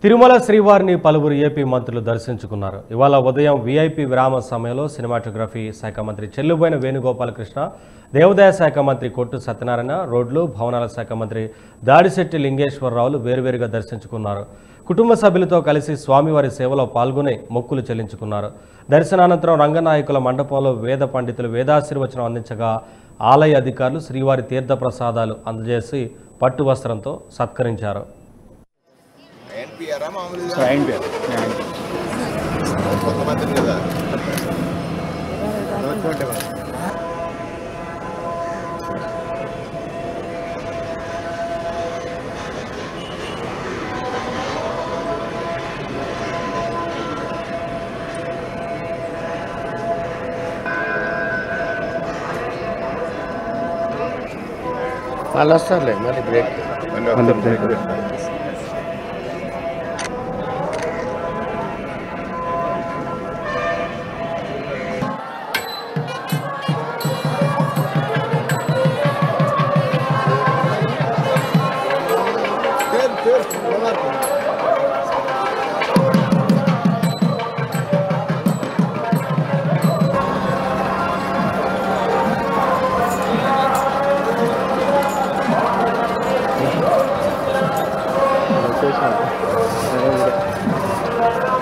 తిరుమల శ్రీవారిని పలువురు ఏపీ మంత్రులు దర్శించుకున్నారు ఇవాళ ఉదయం వీఐపీ విరామ సమయంలో సినిమాటోగ్రఫీ శాఖ మంత్రి చెల్లుబోయిన వేణుగోపాలకృష్ణ దేవాదాయ శాఖ మంత్రి కొట్టు సత్యనారాయణ రోడ్లు భవనాల శాఖ మంత్రి దాడిశెట్టి లింగేశ్వరరావులు వేరువేరుగా దర్శించుకున్నారు కుటుంబ సభ్యులతో కలిసి స్వామివారి సేవలో పాల్గొని మొక్కులు చెల్లించుకున్నారు దర్శనానంతరం రంగనాయకుల మండపంలో వేద పండితులు వేదాశీర్వచనం అందించగా ఆలయ అధికారులు శ్రీవారి తీర్థ ప్రసాదాలు అందజేసి పట్టు వస్త్రంతో సత్కరించారు ఎన్పిఆర్ మామూలుగా ఆయన పేరు కొత్త మంత్రి కదా వాళ్ళు వస్తారులే మళ్ళీ బ్రేక్ మళ్ళీ బ్రేక్ వచ్చేసాను